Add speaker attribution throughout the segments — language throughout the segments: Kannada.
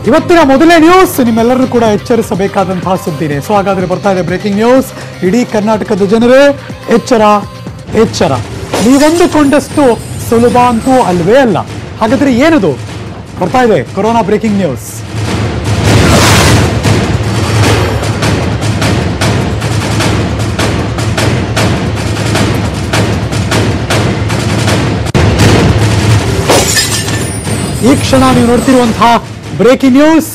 Speaker 1: ಇವತ್ತಿನ ಮೊದಲನೇ ನ್ಯೂಸ್ ನಿಮ್ಮೆಲ್ಲರೂ ಕೂಡ ಎಚ್ಚರಿಸಬೇಕಾದಂತಹ ಸುದ್ದಿನೇ ಸೊ ಹಾಗಾದ್ರೆ ಬರ್ತಾ ಇದೆ ಬ್ರೇಕಿಂಗ್ ನ್ಯೂಸ್ ಇಡೀ ಕರ್ನಾಟಕದ ಜನರೇ ಎಚ್ಚರ ಎಚ್ಚರ ನೀವಂದುಕೊಂಡಷ್ಟು ಸುಲಭ ಅಂತೂ ಅಲ್ವೇ ಅಲ್ಲ ಹಾಗಾದ್ರೆ ಏನದು ಬರ್ತಾ ಇದೆ ಕೊರೋನಾ ಬ್ರೇಕಿಂಗ್ ನ್ಯೂಸ್ ಈ ಕ್ಷಣ ನೀವು ನೋಡ್ತಿರುವಂತಹ ಬ್ರೇಕಿಂಗ್ ನ್ಯೂಸ್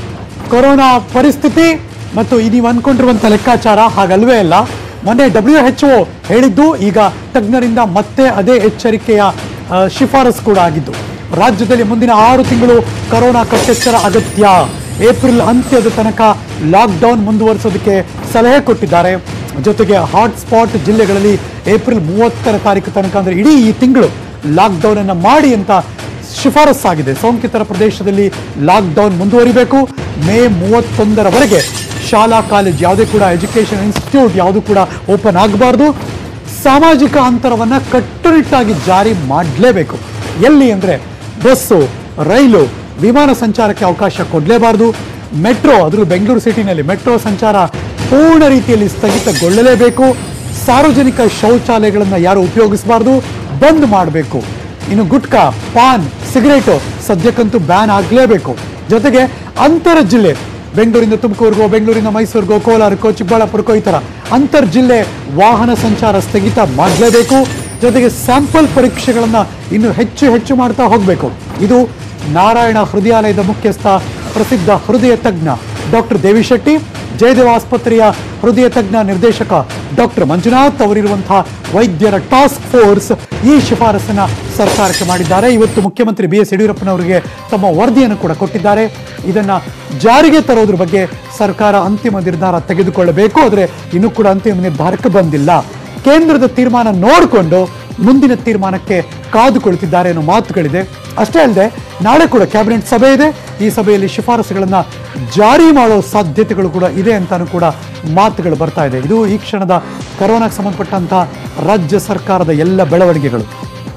Speaker 1: ಕೊರೋನಾ ಪರಿಸ್ಥಿತಿ ಮತ್ತು ಈ ನೀವು ಅನ್ಕೊಂಡಿರುವಂತಹ ಲೆಕ್ಕಾಚಾರ ಹಾಗಲ್ವೇ ಅಲ್ಲ ಮೊನ್ನೆ ಡಬ್ಲ್ಯೂ ಎಚ್ ಒ ಹೇಳಿದ್ದು ಈಗ ತಜ್ಞರಿಂದ ಮತ್ತೆ ಅದೇ ಎಚ್ಚರಿಕೆಯ ಆ, ಶಿಫಾರಸು ಕೂಡ ಆಗಿದ್ದು ರಾಜ್ಯದಲ್ಲಿ ಮುಂದಿನ ಆರು ತಿಂಗಳು ಕೊರೋನಾ ಕಟ್ಟೆಚ್ಚರ ಅಗತ್ಯ ಏಪ್ರಿಲ್ ಅಂತ್ಯದ ತನಕ ಲಾಕ್ಡೌನ್ ಮುಂದುವರಿಸೋದಕ್ಕೆ ಸಲಹೆ ಕೊಟ್ಟಿದ್ದಾರೆ ಜೊತೆಗೆ ಹಾಟ್ಸ್ಪಾಟ್ ಜಿಲ್ಲೆಗಳಲ್ಲಿ ಏಪ್ರಿಲ್ ಮೂವತ್ತರ ತಾರೀಕು ತನಕ ಅಂದ್ರೆ ಇಡೀ ಈ ತಿಂಗಳು ಲಾಕ್ಡೌನ್ ಅನ್ನ ಮಾಡಿ ಅಂತ ಶಿಫಾರಸ್ಸಾಗಿದೆ ಸೋಂಕಿತರ ಪ್ರದೇಶದಲ್ಲಿ ಲಾಕ್ಡೌನ್ ಮುಂದುವರಿಬೇಕು ಮೇ ಮೂವತ್ತೊಂದರವರೆಗೆ ಶಾಲಾ ಕಾಲೇಜ್ ಯಾವುದೇ ಕೂಡ ಎಜುಕೇಷನ್ ಇನ್ಸ್ಟಿಟ್ಯೂಟ್ ಯಾವುದು ಕೂಡ ಓಪನ್ ಆಗಬಾರ್ದು ಸಾಮಾಜಿಕ ಅಂತರವನ್ನ ಕಟ್ಟುನಿಟ್ಟಾಗಿ ಜಾರಿ ಮಾಡಲೇಬೇಕು ಎಲ್ಲಿ ಅಂದ್ರೆ ಬಸ್ಸು ರೈಲು ವಿಮಾನ ಸಂಚಾರಕ್ಕೆ ಅವಕಾಶ ಕೊಡಲೇಬಾರ್ದು ಮೆಟ್ರೋ ಅದ್ರ ಬೆಂಗಳೂರು ಸಿಟಿನಲ್ಲಿ ಮೆಟ್ರೋ ಸಂಚಾರ ಪೂರ್ಣ ರೀತಿಯಲ್ಲಿ ಸ್ಥಗಿತಗೊಳ್ಳಲೇಬೇಕು ಸಾರ್ವಜನಿಕ ಶೌಚಾಲಯಗಳನ್ನು ಯಾರು ಉಪಯೋಗಿಸಬಾರ್ದು ಬಂದ್ ಮಾಡಬೇಕು ಇನ್ನು ಗುಟ್ಕಾ ಪಾನ್ ಸಿಗರೇಟು ಸದ್ಯಕ್ಕಂತೂ ಬ್ಯಾನ್ ಆಗಲೇಬೇಕು ಜೊತೆಗೆ ಅಂತರ ಜಿಲ್ಲೆ ಬೆಂಗಳೂರಿಂದ ತುಮಕೂರಿಗೋ ಬೆಂಗಳೂರಿಂದ ಮೈಸೂರಿಗೋ ಕೋಲಾರಕ್ಕೋ ಚಿಕ್ಕಬಳ್ಳಾಪುರಕ್ಕೋ ಈ ಥರ ಅಂತರ್ ಜಿಲ್ಲೆ ವಾಹನ ಸಂಚಾರ ಸ್ಥಗಿತ ಮಾಡಲೇಬೇಕು ಜೊತೆಗೆ ಸ್ಯಾಂಪಲ್ ಪರೀಕ್ಷೆಗಳನ್ನು ಇನ್ನು ಹೆಚ್ಚು ಹೆಚ್ಚು ಮಾಡ್ತಾ ಹೋಗಬೇಕು ಇದು ನಾರಾಯಣ ಹೃದಯಾಲಯದ ಮುಖ್ಯಸ್ಥ ಪ್ರಸಿದ್ಧ ಹೃದಯ ತಜ್ಞ ಡಾಕ್ಟರ್ ದೇವಿಶೆಟ್ಟಿ ಜಯದೇವ ಆಸ್ಪತ್ರೆಯ ಹೃದಯ ತಜ್ಞ ನಿರ್ದೇಶಕ ಡಾಕ್ಟರ್ ಮಂಜುನಾಥ್ ಅವರಿರುವಂತಹ ವೈದ್ಯರ ಟಾಸ್ಕ್ ಫೋರ್ಸ್ ಈ ಶಿಫಾರಸನ್ನ ಸರ್ಕಾರಕ್ಕೆ ಮಾಡಿದ್ದಾರೆ ಇವತ್ತು ಮುಖ್ಯಮಂತ್ರಿ ಬಿ ಎಸ್ ಯಡಿಯೂರಪ್ಪನವರಿಗೆ ತಮ್ಮ ವರದಿಯನ್ನು ಕೂಡ ಕೊಟ್ಟಿದ್ದಾರೆ ಇದನ್ನ ಜಾರಿಗೆ ತರೋದ್ರ ಬಗ್ಗೆ ಸರ್ಕಾರ ಅಂತಿಮ ನಿರ್ಧಾರ ತೆಗೆದುಕೊಳ್ಳಬೇಕು ಆದರೆ ಇನ್ನೂ ಕೂಡ ಅಂತಿಮ ನಿರ್ಧಾರಕ್ಕೆ ಬಂದಿಲ್ಲ ಕೇಂದ್ರದ ತೀರ್ಮಾನ ನೋಡಿಕೊಂಡು ಮುಂದಿನ ತೀರ್ಮಾನಕ್ಕೆ ಕಾದು ಕುಳಿತಿದ್ದಾರೆ ಅನ್ನೋ ಮಾತುಗಳಿದೆ ಅಷ್ಟೇ ಅಲ್ಲದೆ ನಾಳೆ ಕೂಡ ಕ್ಯಾಬಿನೆಟ್ ಸಭೆ ಇದೆ ಈ ಸಭೆಯಲ್ಲಿ ಶಿಫಾರಸುಗಳನ್ನ ಜಾರಿ ಮಾಡೋ ಸಾಧ್ಯತೆಗಳು ಕೂಡ ಇದೆ ಅಂತಾನು ಕೂಡ ಮಾತುಗಳು ಬರ್ತಾ ಇದೆ ಇದು ಈ ಕ್ಷಣದ ಕರೋನಾಗೆ ಸಂಬಂಧಪಟ್ಟಂತಹ ರಾಜ್ಯ ಸರ್ಕಾರದ ಎಲ್ಲ ಬೆಳವಣಿಗೆಗಳು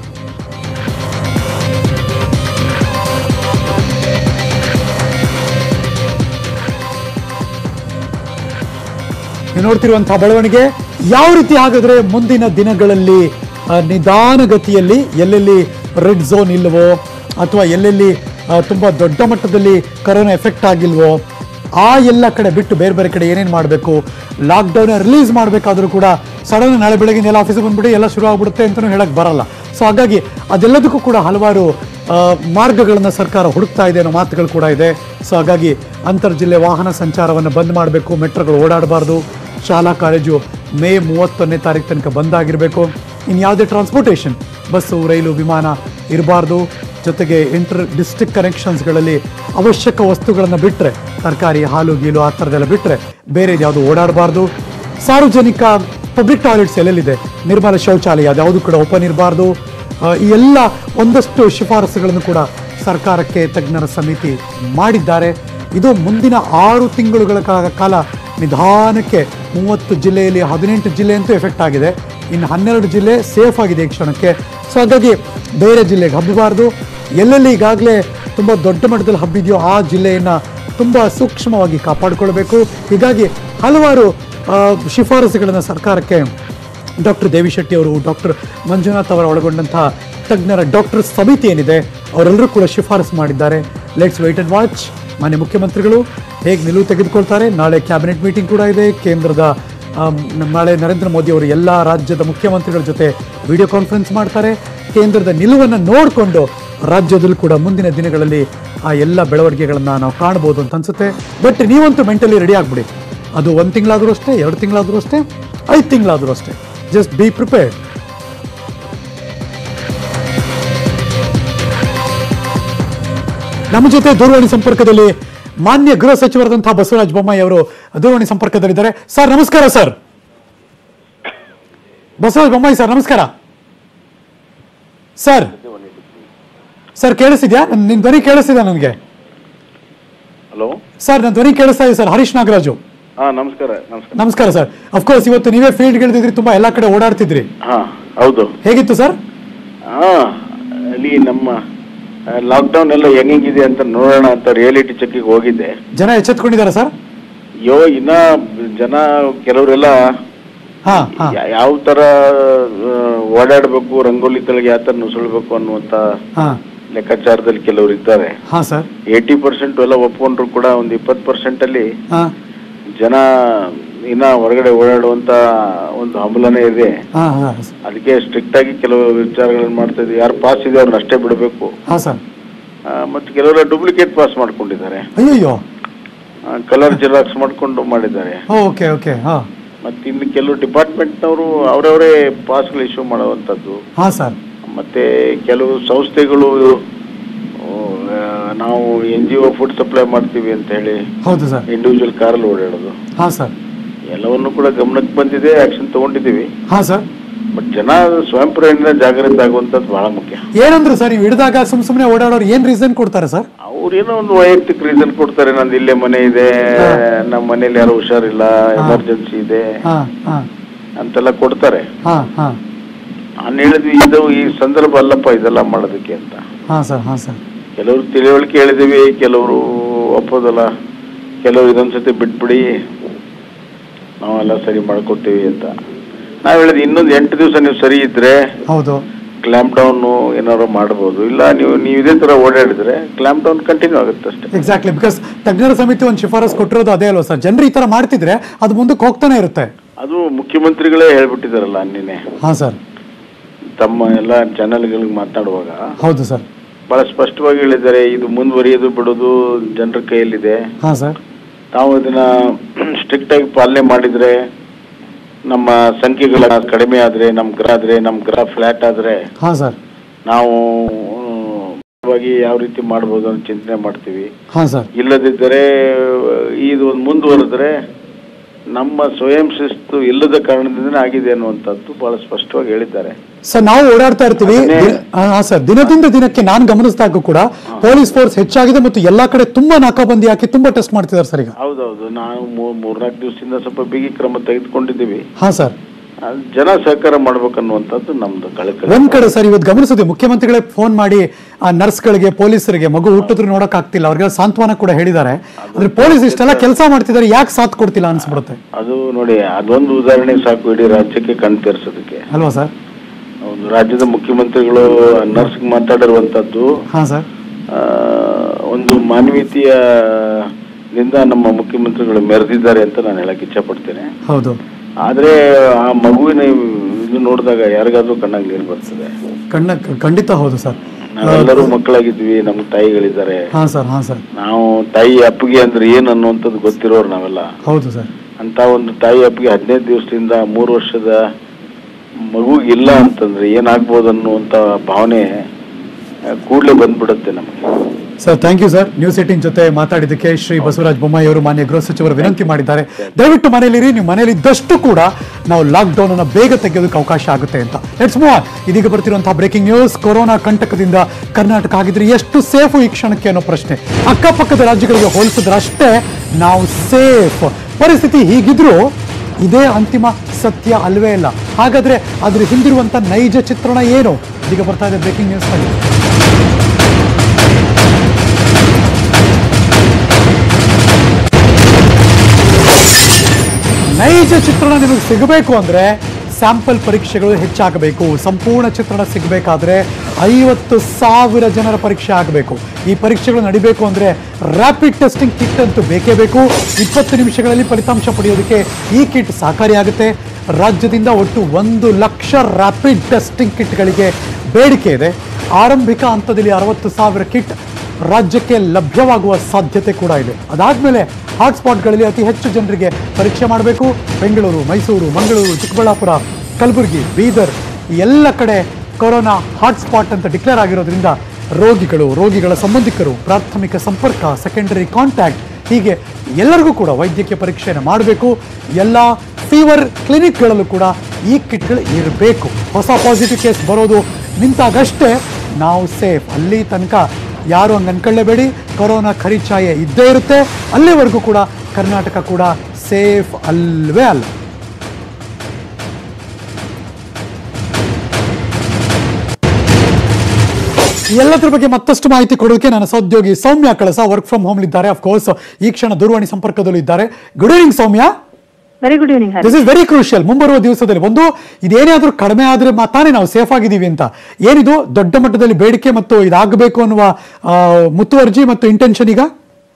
Speaker 1: ನೀವು ನೋಡ್ತಿರುವಂತಹ ಬೆಳವಣಿಗೆ ಯಾವ ರೀತಿ ಹಾಗಾದ್ರೆ ಮುಂದಿನ ದಿನಗಳಲ್ಲಿ ಆ, ನಿಧಾನಗತಿಯಲ್ಲಿ ಎಲ್ಲೆಲ್ಲಿ ರೆಡ್ ಝೋನ್ ಇಲ್ವೋ ಅಥವಾ ಎಲ್ಲೆಲ್ಲಿ ಆ, ತುಂಬಾ ದೊಡ್ಡ ಮಟ್ಟದಲ್ಲಿ ಕರೋನಾ ಎಫೆಕ್ಟ್ ಆಗಿಲ್ವೋ ಆ ಎಲ್ಲ ಕಡೆ ಬಿಟ್ಟು ಬೇರೆ ಬೇರೆ ಕಡೆ ಏನೇನು ಮಾಡಬೇಕು ಲಾಕ್ಡೌನ್ ರಿಲೀಸ್ ಮಾಡಬೇಕಾದ್ರೂ ಕೂಡ ಸಡನ್ ನಾಳೆ ಬೆಳಗ್ಗೆ ಎಲ್ಲ ಆಫೀಸಿಗೆ ಬಂದ್ಬಿಟ್ಟು ಎಲ್ಲ ಶುರು ಆಗ್ಬಿಡುತ್ತೆ ಅಂತಲೂ ಹೇಳಕ್ ಬರಲ್ಲ ಸೊ ಹಾಗಾಗಿ ಅದೆಲ್ಲದಕ್ಕೂ ಕೂಡ ಹಲವಾರು ಮಾರ್ಗಗಳನ್ನು ಸರ್ಕಾರ ಹುಡುಕ್ತಾ ಇದೆ ಅನ್ನೋ ಮಾತುಗಳು ಕೂಡ ಇದೆ ಸೊ ಹಾಗಾಗಿ ಅಂತರ್ಜಿಲ್ಲೆ ವಾಹನ ಸಂಚಾರವನ್ನು ಬಂದ್ ಮಾಡಬೇಕು ಮೆಟ್ರೋಗಳು ಓಡಾಡಬಾರ್ದು ಶಾಲಾ ಕಾಲೇಜು ಮೇ ಮೂವತ್ತೊಂದನೇ ತಾರೀಕು ತನಕ ಬಂದಾಗಿರಬೇಕು ಇನ್ನು ಯಾವುದೇ ಟ್ರಾನ್ಸ್ಪೋರ್ಟೇಷನ್ ಬಸ್ಸು ರೈಲು ವಿಮಾನ ಇರಬಾರ್ದು ಜೊತೆಗೆ ಇಂಟರ್ ಡಿಸ್ಟ್ರಿಕ್ಟ್ ಕನೆಕ್ಷನ್ಸ್ಗಳಲ್ಲಿ ಅವಶ್ಯಕ ವಸ್ತುಗಳನ್ನು ಬಿಟ್ಟರೆ ತರಕಾರಿ ಹಾಲು ಗೀಲು ಆ ಥರದ್ದೆಲ್ಲ ಬಿಟ್ಟರೆ ಬೇರೆ ಯಾವುದು ಓಡಾಡಬಾರ್ದು ಸಾರ್ವಜನಿಕ ಪಬ್ಲಿಕ್ ಟಾಯ್ಲೆಟ್ಸ್ ಎಲ್ಲೆಲ್ಲಿದೆ ನಿರ್ಮಲ ಶೌಚಾಲಯ ಯಾವುದು ಕೂಡ ಓಪನ್ ಇರಬಾರ್ದು ಈ ಎಲ್ಲ ಒಂದಷ್ಟು ಶಿಫಾರಸುಗಳನ್ನು ಕೂಡ ಸರ್ಕಾರಕ್ಕೆ ತಜ್ಞರ ಸಮಿತಿ ಮಾಡಿದ್ದಾರೆ ಇದು ಮುಂದಿನ ಆರು ತಿಂಗಳುಗಳ ಕಾ- ಕಾಲ ನಿಧಾನಕ್ಕೆ ಮೂವತ್ತು ಜಿಲ್ಲೆಯಲ್ಲಿ ಹದಿನೆಂಟು ಜಿಲ್ಲೆ ಅಂತೂ ಎಫೆಕ್ಟ್ ಆಗಿದೆ ಇನ್ನು ಹನ್ನೆರಡು ಜಿಲ್ಲೆ ಸೇಫ್ ಆಗಿದೆ ಈ ಕ್ಷಣಕ್ಕೆ ಸೊ ಹಾಗಾಗಿ ಬೇರೆ ಜಿಲ್ಲೆಗೆ ಹಬ್ಬಬಾರ್ದು ಎಲ್ಲೆಲ್ಲಿ ಈಗಾಗಲೇ ತುಂಬ ದೊಡ್ಡ ಮಟ್ಟದಲ್ಲಿ ಹಬ್ಬಿದೆಯೋ ಆ ಜಿಲ್ಲೆಯನ್ನು ತುಂಬ ಸೂಕ್ಷ್ಮವಾಗಿ ಕಾಪಾಡಿಕೊಳ್ಬೇಕು ಹೀಗಾಗಿ ಹಲವಾರು ಆ, ಶಿಫಾರಸುಗಳನ್ನು ಸರ್ಕಾರಕ್ಕೆ ಡಾಕ್ಟರ್ ದೇವಿಶೆಟ್ಟಿ ಅವರು ಡಾಕ್ಟರ್ ಮಂಜುನಾಥ್ ಅವರ ಒಳಗೊಂಡಂತಹ ತಜ್ಞರ ಡಾಕ್ಟರ್ ಸಮಿತಿ ಏನಿದೆ ಅವರೆಲ್ಲರೂ ಕೂಡ ಶಿಫಾರಸು ಮಾಡಿದ್ದಾರೆ ಲೆಟ್ಸ್ ವೆಯ್ಟ್ ಅಂಡ್ ವಾಚ್ ಮಾನ್ಯ ಮುಖ್ಯಮಂತ್ರಿಗಳು ಹೇಗೆ ನಿಲುವು ತೆಗೆದುಕೊಳ್ತಾರೆ ನಾಳೆ ಕ್ಯಾಬಿನೆಟ್ ಮೀಟಿಂಗ್ ಕೂಡ ಇದೆ ಕೇಂದ್ರದ ಆಮ್, ನಾಳೆ ನರೇಂದ್ರ ಮೋದಿ ಅವರು ಎಲ್ಲ ರಾಜ್ಯದ ಮುಖ್ಯಮಂತ್ರಿಗಳ ಜೊತೆ ವಿಡಿಯೋ ಕಾನ್ಫರೆನ್ಸ್ ಮಾಡ್ತಾರೆ ಕೇಂದ್ರದ ನಿಲುವನ್ನು ನೋಡಿಕೊಂಡು ರಾಜ್ಯದಲ್ಲೂ ಕೂಡ ಮುಂದಿನ ದಿನಗಳಲ್ಲಿ ಆ ಎಲ್ಲ ಬೆಳವಣಿಗೆಗಳನ್ನು ನಾವು ಕಾಣ್ಬೋದು ಅಂತ ಅನ್ಸುತ್ತೆ ಬಟ್ ನೀವಂತೂ ಮೆಂಟಲಿ ರೆಡಿ ಆಗ್ಬಿಡಿ ಅದು ಒಂದು ತಿಂಗಳಾದರೂ ಅಷ್ಟೇ ಎರಡು ತಿಂಗಳಾದರೂ ಅಷ್ಟೇ ಐದು ತಿಂಗಳಾದರೂ ಅಷ್ಟೇ ಜಸ್ಟ್ ಬಿ ಪ್ರಿಪೇರ್ಡ್ ನಮ್ಮ ಜೊತೆ ದೂರವಾಣಿ ಸಂಪರ್ಕದಲ್ಲಿ ಮಾನ್ಯ ಗೃಹ ಸಚಿವರಾದಂತಹ ಬಸವರಾಜ ಬೊಮ್ಮಾಯಿ ಅವರು ದೂರವಾಣಿ ಸಂಪರ್ಕದಲ್ಲಿದ್ದಾರೆ ಸರ್ ನಮಸ್ಕಾರ ಸರ್ ಬಸವರಾಜ ಬೊಮ್ಮಾಯಿ ಸರ್ ನಮಸ್ಕಾರ ಸರ್ ಸರ್ ಕೇಳಿಸಿದ್ಯಾ ನನ್- ನಿನ್ ಧ್ವನಿ ಕೇಳಿಸ್ತಿದ್ಯಾ ನನಗೆ
Speaker 2: ಹಲೋ
Speaker 1: ಸರ್ ನನ್ನ ಧ್ವನಿ ಕೇಳಿಸ್ತಾ ಇದೆ ಸರ್ ಹರೀಶ್ ನಾಗರಾಜು
Speaker 2: ಹಾ ನಮಸ್ಕಾರ ನಮಸ್ಕಾರ
Speaker 1: ನಮಸ್ಕಾರ ಸರ್ ಅಫ್ಕೋರ್ಸ್ ಇವತ್ತು ನೀವೇ ಫೀಲ್ಡ್ ಗೆಲ್ದಿದ್ರಿ ತುಂಬಾ ಎಲ್ಲಾ ಕಡೆ ಓಡಾಡ್ತಿದ್ರಿ
Speaker 2: ಹಾ ಹೌದು
Speaker 1: ಹೇಗಿತ್ತು ಸರ್
Speaker 2: ಹಾ ಅಲ್ಲಿ ನಮ್ಮ ಲಾಕ್ಡೌನ್ ಎಲ್ಲ ಹೆಂಗಿದೆ ಅಂತ ನೋಡೋಣ ಅಂತ ರಿಯಾಲಿಟಿ ಚೆಕ್ಕಿಗೆ ಹೋಗಿದ್ದೆ
Speaker 1: ಜನ ಎಚ್ಚೆತ್ಕೊಂಡಿದ್ದಾರೆ ಸರ್
Speaker 2: ಯೋ ಇನ್ನ ಜನ ಕೆಲವರೆಲ್ಲ
Speaker 1: ಹಾ ಹಾ
Speaker 2: ಯಾ- ಯಾವ ತರ ಆ, ಓಡಾಡ್ಬೇಕು ರಂಗೋಲಿ ಕೆಳಗೆ ಯಾವ ತರ ನುಸುಳ್ಬೇಕು ಅನ್ನುವಂತ
Speaker 1: ಹಾ
Speaker 2: ಲೆಕ್ಕಾಚಾರದಲ್ಲಿ ಕೆಲವರು ಇದ್ದಾರೆ
Speaker 1: ಹಾ ಸರ್
Speaker 2: ಏಯ್ಟಿ ಪರ್ಸೆಂಟ್ ಎಲ್ಲ ಒಪ್ಕೊಂಡ್ರು ಕೂಡ ಒಂದು ಇಪ್ಪತ್ತು ಪರ್ಸೆಂಟ್ ಅಲ್ಲಿ
Speaker 1: ಹಾ
Speaker 2: ಜನ ಇನ್ನ ಹೊರಗಡೆ ಓಡಾಡುವಂತ ಒಂದು ಹಂಬಲನೇ ಇದೆ
Speaker 1: ಹಾ ಹಾ
Speaker 2: ಅದಕ್ಕೆ ಸ್ಟ್ರಿಕ್ಟ್ ಆಗಿ ಕೆಲವು ವಿಚಾರಗಳನ್ನ ಮಾಡ್ತಾ ಇದ್ದೀವಿ ಯಾರು ಪಾಸ್ ಇದೆ ಅವ್ರನ್ನ ಅಷ್ಟೇ ಬಿಡಬೇಕು
Speaker 1: ಹಾ ಸರ್
Speaker 2: ಮತ್ತು ಕೆಲವರ ಡೂಪ್ಲಿಕೇಟ್ ಪಾಸ್ ಮಾಡ್ಕೊಂಡಿದ್ದಾರೆ
Speaker 1: ಅಯ್ಯಯ್ಯೋ
Speaker 2: ಕಲರ್ ಜೆರಾಕ್ಸ್ ಮಾಡ್ಕೊಂಡು ಮಾಡಿದ್ದಾರೆ
Speaker 1: ಓಕೆ ಓಕೆ ಹಾ
Speaker 2: ಮತ್ತೆ ಇನ್ನು ಕೆಲವು ಡಿಪಾರ್ಟ್ಮೆಂಟ್ನವರು ಅವರವರೇ ಪಾಸ್ಗಳು ಇಶ್ಯೂ ಮಾಡುವಂಥದ್ದು
Speaker 1: ಹಾ ಸರ್
Speaker 2: ಮತ್ತೆ ಕೆಲವು ಸಂಸ್ಥೆಗಳು ಆ, ನಾವು N G O food supply ಮಾಡ್ತೀವಿ ಅಂತ ಹೇಳಿ
Speaker 1: ಹೌದು ಸರ್
Speaker 2: ಇಂಡಿವಿಜುವಲ್ ಕಾರಲ್ಲಿ ಓಡಾಡೋದು
Speaker 1: ಹಾ ಸರ್
Speaker 2: ಎಲ್ಲವನ್ನು ಕೂಡ ಗಮನಕ್ಕೆ ಬಂದಿದೆ ಆಕ್ಷನ್ ತಗೊಂಡಿದ್ದೀವಿ
Speaker 1: ಹಾ ಸರ್
Speaker 2: ಬಟ್ ಜನ ಸ್ವಯಂ ಪ್ರೇರಣೆ ಜಾಗೃತಿ ಆಗುವಂಥದ್ದು ಬಹಳ ಮುಖ್ಯ
Speaker 1: ಏನಂದ್ರು ಸರ್ ನೀವು ಹಿಡಿದಾಗ ಸುಮ್ ಸುಮ್ನೆ ಓಡಾಡೋರು ಏನ್ ರೀಸನ್ ಕೊಡ್ತಾರೆ ಸರ್
Speaker 2: ಅವ್ರೇನೋ ಒಂದು ವೈಯಕ್ತಿಕ ರೀಸನ್ ಕೊಡ್ತಾರೆ ನಂದು ಇಲ್ಲೇ ಮನೆ ಇದೆ ನಮ್ಮ ಮನೇಲಿ ಯಾರು ಹುಷಾರಿಲ್ಲ ಎಮರ್ಜೆನ್ಸಿ ಇದೆ
Speaker 1: ಹಾ ಹಾ
Speaker 2: ಅಂತೆಲ್ಲ ಕೊಡ್ತಾರೆ
Speaker 1: ಹಾ ಹಾ
Speaker 2: ನಾನು ಹೇಳಿದ್ವಿ ಇದು ಈ ಸಂದರ್ಭ ಅಲ್ಲಪ್ಪ ಇದೆಲ್ಲ ಮಾಡೋದಕ್ಕೆ ಅಂತ
Speaker 1: ಹಾ ಸರ್ ಹಾ ಸರ್
Speaker 2: ಕೆಲವರು ತಿಳುವಳಿಕೆ ಹೇಳಿದೀವಿ ಕೆಲವರು ಒಪ್ಪೋದಲ್ಲ ಕೆಲವರು ಇದೊಂದ್ಸತಿ ಬಿಟ್ಬಿಡಿ ನಾವೆಲ್ಲ ಸರಿ ಮಾಡ್ಕೊತೀವಿ ಅಂತ ನಾವ್ ಹೇಳಿದ್ವಿ ಇನ್ನೊಂದು ಎಂಟು ದಿವಸ ನೀವು ಸರಿ ಇದ್ರೆ
Speaker 1: ಹೌದು
Speaker 2: ಕ್ಲಾಂಪ್ ಡೌನ್ ಏನಾದ್ರು ಮಾಡ್ಬೋದು ಇಲ್ಲ ನೀವು ನೀವು ಇದೇ ತರ ಓಡಾಡಿದ್ರೆ ಕ್ಲಾಂಪ್ ಡೌನ್ ಕಂಟಿನ್ಯೂ ಆಗುತ್ತೆ ಅಷ್ಟೇ
Speaker 1: ಎಕ್ಸಾಕ್ಟ್ಲಿ ಬಿಕಾಸ್ ತಜ್ಞರ ಸಮಿತಿ ಒಂದು ಶಿಫಾರಸ್ ಕೊಟ್ಟಿರೋದು ಅದೇ ಅಲ್ವಾ ಸರ್ ಜನರು ಈ ತರ ಮಾಡ್ತಿದ್ರೆ ಅದು ಮುಂದಕ್ಕೆ ಹೋಗ್ತಾನೆ ಇರುತ್ತೆ
Speaker 2: ಅದು ಮುಖ್ಯಮಂತ್ರಿಗಳೇ ಹೇಳ್ಬಿಟ್ಟಿದಾರಲ್ಲ ನಿನ್ನೆ
Speaker 1: ಹಾ ಸರ್
Speaker 2: ತಮ್ಮ ಎಲ್ಲ ಚಾನೆಲ್ಗಳಿಗೆ ಮಾತನಾಡುವಾಗ
Speaker 1: ಹೌದು ಸರ್
Speaker 2: ಬಹಳ ಸ್ಪಷ್ಟವಾಗಿ ಹೇಳಿದ್ದಾರೆ ಇದು ಮುಂದುವರಿಯೋದು ಬಿಡೋದು ಜನರ ಕೈಯಲ್ಲಿದೆ
Speaker 1: ಹಾ ಸರ್
Speaker 2: ತಾವು ಇದನ್ನ ಸ್ಟ್ರಿಕ್ಟ್ ಆಗಿ ಪಾಲನೆ ಮಾಡಿದ್ರೆ ನಮ್ಮ ಸಂಖ್ಯೆಗಳ ಕಡಿಮೆ ಆದ್ರೆ ನಮ್ ಗ್ರಹ ಆದ್ರೆ ನಮ್ ಗ್ರಹ ಫ್ಲಾಟ್ ಆದ್ರೆ
Speaker 1: ಹಾ ಸರ್
Speaker 2: ನಾವು ಆ, ವಾಗಿ ಯಾವ ರೀತಿ ಮಾಡ್ಬೋದು ಅಂತ ಚಿಂತನೆ ಮಾಡ್ತೀವಿ
Speaker 1: ಹಾ ಸರ್
Speaker 2: ಇಲ್ಲದಿದ್ದರೆ ಇದು ಒಂದು ಮುಂದುವರೆದ್ರೆ ನಮ್ಮ ಸ್ವಯಂ ಶಿಸ್ತು ಇಲ್ಲದ ಕಾರಣದಿಂದನೇ ಆಗಿದೆ ಅನ್ನುವಂಥದ್ದು ಬಹಳ ಸ್ಪಷ್ಟವಾಗಿ ಹೇಳಿದ್ದಾರೆ
Speaker 1: ಸರ್ ನಾವು ಓಡಾಡ್ತಾ ಇರ್ತೀವಿ
Speaker 2: ಅದನ್ನೇ-
Speaker 1: ದಿನ- ಹಾ ಸರ್ ದಿನದಿಂದ ದಿನಕ್ಕೆ ನಾನು ಗಮನಿಸಿದಾಗ ಕೂಡ ಪೊಲೀಸ್ ಫೋರ್ಸ್ ಹೆಚ್ಚಾಗಿದೆ ಮತ್ತು ಎಲ್ಲಾ ಕಡೆ ತುಂಬಾ ನಾಕಾಬಂದಿ ಹಾಕಿ ತುಂಬಾ ಟೆಸ್ಟ್ ಮಾಡ್ತಿದ್ದಾರೆ ಸರ್ ಈಗ
Speaker 2: ಹೌದೌದು ನಾವು ಮೂ- ಮೂರ್ನಾಲ್ಕು ದಿವಸದಿಂದ ಸ್ವಲ್ಪ ಬಿಗಿ ಕ್ರಮ ತೆಗೆದುಕೊಂಡಿದ್ದೀವಿ
Speaker 1: ಹಾ ಸರ್
Speaker 2: ಅದು ಜನ ಸಹಕಾರ ಮಾಡ್ಬೇಕನ್ನುವಂಥದ್ದು ನಮ್ದು ಕಳಕಳಿ
Speaker 1: ಒಂದ್ ಕಡೆ ಸರ್ ಇವತ್ತು ಗಮನಿಸಿದ್ವಿ ಮುಖ್ಯಮಂತ್ರಿಗಳೇ ಫೋನ್ ಮಾಡಿ ಆ ನರ್ಸ್ಗಳಿಗೆ ಪೊಲೀಸರಿಗೆ ಮಗು ಹುಟ್ಟಿದ್ರು ನೋಡಕ್ ಆಗ್ತಿಲ್ಲ ಅವ್ರಿಗೆ ಸಾಂತ್ವನ ಕೂಡ ಹೇಳಿದ್ದಾರೆ ಅಂದ್ರೆ ಪೊಲೀಸ್ ಇಷ್ಟೆಲ್ಲ ಕೆಲಸ ಮಾಡ್ತಿದ್ದಾರೆ ಯಾಕೆ ಸಾಥ್ ಕೊಡ್ತಿಲ್ಲ ಅನ್ಸ್ಬಿಡುತ್ತೆ
Speaker 2: ಅದು ನೋಡಿ ಅದೊಂದು ಉದಾಹರಣೆ ಸಾಕು ಇಡೀ ರಾಜ್ಯಕ್ಕೆ ಕಣ್ ತೆರೆಸೋದಕ್ಕೆ
Speaker 1: ಅಲ್ವಾ ಸರ್
Speaker 2: ಒಂದು ರಾಜ್ಯದ ಮುಖ್ಯಮಂತ್ರಿಗಳು ನರ್ಸ್ ಮಾತಾಡಿರುವಂತದ್ದು
Speaker 1: ಹಾ ಸರ್
Speaker 2: ಆ, ಒಂದು ಮಾನವೀಯತೆಯ ದಿಂದ ನಮ್ಮ ಮುಖ್ಯಮಂತ್ರಿಗಳು ಮೆರೆದಿದ್ದಾರೆ ಅಂತ ನಾನು ಹೇಳಕ್ ಇಚ್ಛಪಡ್ತೇನೆ
Speaker 1: ಹೌದು
Speaker 2: ಆದ್ರೆ ಆ ಮಗುವಿನ ಇದು ನೋಡಿದಾಗ ಯಾರಿಗಾದ್ರೂ ಕಣ್ಣಾಗ ನೀರು ಬರ್ತದೆ
Speaker 1: ಕಣ್ಣ ಖಂಡಿತ ಹೌದು ಸರ್
Speaker 2: ನಾವೆಲ್ಲರೂ ಮಕ್ಕಳಾಗಿದ್ವಿ ನಮ್ಮ ತಾಯಿಗಳಿದ್ದಾರೆ
Speaker 1: ಹಾ ಸರ್ ಹಾ ಸರ್
Speaker 2: ನಾವು ತಾಯಿ ಅಪ್ಪಿಗೆ ಅಂದ್ರೆ ಏನ್ ಅನ್ನುವಂಥದ್ದು ಗೊತ್ತಿರೋರು ನಾವೆಲ್ಲ
Speaker 1: ಹೌದು ಸರ್
Speaker 2: ಅಂತ ಒಂದು ತಾಯಿ ಅಪ್ಪಿಗೆ ಹದಿನೈದು ದಿವಸದಿಂದ ಮೂರು ವರ್ಷದ ಮಗು ಇಲ್ಲ ಅಂತಂದ್ರೆ ಏನಾಗ್ಬೋದು ಅನ್ನುವಂತ ಭಾವನೆ ಕೂಡಲೇ ಬಂದ್ಬಿಡುತ್ತೆ ನಮಗೆ
Speaker 1: sir thank you sir news eighteen ಜೊತೆ ಮಾತಾಡಿದ್ದಕ್ಕೆ ಶ್ರೀ ಬಸವರಾಜ ಬೊಮ್ಮಾಯಿ ಅವರು ಮಾನ್ಯ ಗೃಹ ಸಚಿವರು ವಿನಂತಿ ಮಾಡಿದ್ದಾರೆ ದಯವಿಟ್ಟು ಮನೆಯಲ್ಲಿರಿ ನೀವು ಮನೇಲಿ ಇದ್ದಷ್ಟು ಕೂಡ ನಾವು ಲಾಕ್ಡೌನ್ ಅನ್ನು ಬೇಗ ತೆಗೆಯೋದಕ್ಕೆ ಅವಕಾಶ ಆಗುತ್ತೆ ಅಂತ ಲೆಟ್ಸ್ ಮೂವ್ ಇದೀಗ ಬರ್ತಿರುವಂತಹ ಬ್ರೇಕಿಂಗ್ ನ್ಯೂಸ್ ಕೊರೋನಾ ಕಂಟಕದಿಂದ ಕರ್ನಾಟಕ ಆಗಿದ್ರೆ ಎಷ್ಟು ಸೇಫು ಈ ಕ್ಷಣಕ್ಕೆ ಅನ್ನೋ ಪ್ರಶ್ನೆ ಅಕ್ಕಪಕ್ಕದ ರಾಜ್ಯಗಳಿಗೆ ಹೋಲಿಸಿದ್ರೆ ಅಷ್ಟೇ ನಾವು ಸೇಫ್ ಪರಿಸ್ಥಿತಿ ಹೀಗಿದ್ರೂ ಇದೇ ಅಂತಿಮ ಸತ್ಯ ಅಲ್ವೇ ಇಲ್ಲ ಹಾಗಾದ್ರೆ ಅದ್ರ ಹಿಂದಿರುವಂತ ನೈಜ ಚಿತ್ರಣ ಏನು ಇದೀಗ ಬರ್ತಾ ಇದೆ ಬ್ರೇಕಿಂಗ್ ನ್ಯೂಸ್ ನಲ್ಲಿ ನೈಜ ಚಿತ್ರಣ ನಿಮಗೆ ಸಿಗಬೇಕು ಅಂದ್ರೆ ಸ್ಯಾಂಪಲ್ ಪರೀಕ್ಷೆಗಳು ಹೆಚ್ಚಾಗಬೇಕು ಸಂಪೂರ್ಣ ಚಿತ್ರಣ ಸಿಗಬೇಕಾದ್ರೆ ಐವತ್ತು ಸಾವಿರ ಜನರ ಪರೀಕ್ಷೆ ಆಗಬೇಕು ಈ ಪರೀಕ್ಷೆಗಳು ನಡಿಬೇಕು ಅಂದ್ರೆ ರ್ಯಾಪಿಡ್ ಟೆಸ್ಟಿಂಗ್ ಕಿಟ್ ಅಂತೂ ಬೇಕೇ ಬೇಕು ಇಪ್ಪತ್ತು ನಿಮಿಷಗಳಲ್ಲಿ ಫಲಿತಾಂಶ ಪಡೆಯೋದಕ್ಕೆ ಈ ಕಿಟ್ ಸಹಕಾರಿಯಾಗುತ್ತೆ ರಾಜ್ಯದಿಂದ ಒಟ್ಟು ಒಂದು ಲಕ್ಷ ರ್ಯಾಪಿಡ್ ಟೆಸ್ಟಿಂಗ್ ಕಿಟ್ಗಳಿಗೆ ಬೇಡಿಕೆ ಇದೆ ಆರಂಭಿಕ ಹಂತದಲ್ಲಿ ಅರವತ್ತು ಸಾವಿರ ಕಿಟ್ ರಾಜ್ಯಕ್ಕೆ ಲಭ್ಯವಾಗುವ ಸಾಧ್ಯತೆ ಕೂಡ ಇದೆ ಅದಾದಮೇಲೆ ಹಾಟ್ಸ್ಪಾಟ್ಗಳಲ್ಲಿ ಅತಿ ಹೆಚ್ಚು ಜನರಿಗೆ ಪರೀಕ್ಷೆ ಮಾಡಬೇಕು ಬೆಂಗಳೂರು ಮೈಸೂರು ಮಂಗಳೂರು ಚಿಕ್ಕಬಳ್ಳಾಪುರ ಕಲಬುರಗಿ ಬೀದರ್ ಈ ಎಲ್ಲ ಕಡೆ ಕೊರೋನಾ ಹಾಟ್ಸ್ಪಾಟ್ ಅಂತ ಡಿಕ್ಲೇರ್ ಆಗಿರೋದ್ರಿಂದ ರೋಗಿಗಳು ರೋಗಿಗಳ ಸಂಬಂಧಿಕರು ಪ್ರಾಥಮಿಕ ಸಂಪರ್ಕ ಸೆಕೆಂಡರಿ ಕಾಂಟ್ಯಾಕ್ಟ್ ಹೀಗೆ ಎಲ್ಲರಿಗೂ ಕೂಡ ವೈದ್ಯಕೀಯ ಪರೀಕ್ಷೆಯನ್ನು ಮಾಡಬೇಕು ಎಲ್ಲ ಫೀವರ್ ಕ್ಲಿನಿಕ್ಗಳಲ್ಲೂ ಕೂಡ ಈ ಕಿಟ್ಗಳು ಇರಬೇಕು ಹೊಸ ಪಾಸಿಟಿವ್ ಕೇಸ್ ಬರೋದು ನಿಂತಾಗಷ್ಟೇ ನಾವು ಸೇಫ್ ಅಲ್ಲಿ ತನಕ ಯಾರು ಹಂಗೆ ಅನ್ಕೊಳ್ಳೇಬೇಡಿ ಕೊರೋನಾ ಖರಿಚಾಯೆ ಇದ್ದೇ ಇರುತ್ತೆ ಅಲ್ಲಿವರೆಗೂ ಕೂಡ ಕರ್ನಾಟಕ ಕೂಡ ಸೇಫ್ ಅಲ್ವೇ ಅಲ್ಲ ಎಲ್ಲದ್ರ ಬಗ್ಗೆ ಮತ್ತಷ್ಟು ಮಾಹಿತಿ ಕೊಡೋಕೆ ನನ್ನ ಸಹೋದ್ಯೋಗಿ Soumya Kalasa work from home ಇದ್ದಾರೆ ಕೋರ್ಸ್ ಈ ಕ್ಷಣ ದೂರವಾಣಿ ಸಂಪರ್ಕದಲ್ಲೂ ಇದ್ದಾರೆ good evening Soumya
Speaker 3: very good evening Hari
Speaker 1: this is very crucial ಮುಂಬರುವ ದಿವಸದಲ್ಲಿ ಒಂದು ಇದೇನೇ ಆದ್ರೂ ಕಡಿಮೆ ಆದ್ರೆ ಮಾತಾನೆ ನಾವು ಸೇಫ್ ಆಗಿದ್ದೀವಿ ಅಂತ ಏನಿದು ದೊಡ್ಡ ಮಟ್ಟದಲ್ಲಿ ಬೇಡಿಕೆ ಮತ್ತು ಇದಾಗಬೇಕು ಅನ್ನುವ ಆ, ಮುತುವರ್ಜಿ ಮತ್ತು ಇಂಟೆನ್ಷನ್ ಈಗ